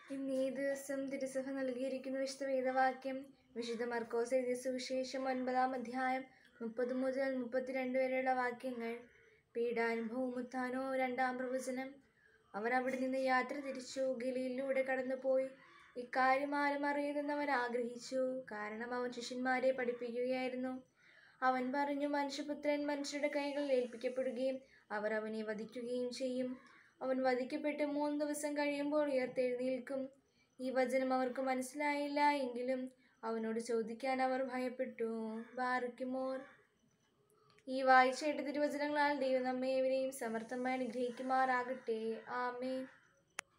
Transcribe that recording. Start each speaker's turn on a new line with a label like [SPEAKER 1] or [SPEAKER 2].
[SPEAKER 1] ഇന്ന് ഈ ദിവസം തിരുസഭ നൽകിയിരിക്കുന്ന വിശുദ്ധ വേദവാക്യം വിശുദ്ധ മർക്കോസ് എഴുതിയ സുവിശേഷം ഒൻപതാം അധ്യായം മുപ്പത് മുതൽ മുപ്പത്തിരണ്ട് വരെയുള്ള വാക്യങ്ങൾ പീഡാനുഭവവും ഉത്ഥാനവും രണ്ടാം പ്രവചനം അവർ അവിടെ നിന്ന് യാത്ര തിരിച്ചു ഗലീലിലൂടെ കടന്നുപോയി ഇക്കാര്യം ആരും അറിയരുതെന്ന് അവൻ ആഗ്രഹിച്ചു കാരണം അവൻ ശിഷ്യന്മാരെ പഠിപ്പിക്കുകയായിരുന്നു അവൻ പറഞ്ഞു മനുഷ്യപുത്രൻ മനുഷ്യരുടെ കൈകളിൽ ഏൽപ്പിക്കപ്പെടുകയും അവർ അവനെ വധിക്കുകയും ചെയ്യും അവൻ വധിക്കപ്പെട്ട് മൂന്ന് ദിവസം കഴിയുമ്പോൾ ഉയർത്തെഴുന്നേൽക്കും ഈ വചനം അവർക്ക് മനസ്സിലായില്ല എങ്കിലും അവനോട് ചോദിക്കാൻ അവർ ഭയപ്പെട്ടു ബാറിക്കുമോർ ഈ വായിച്ച എട്ട് തിരുവചനങ്ങളാൽ ദൈവം നമ്മെ ഇവരെയും സമർത്ഥമായി അനുഗ്രഹിക്കുമാറാകട്ടെ ആമേ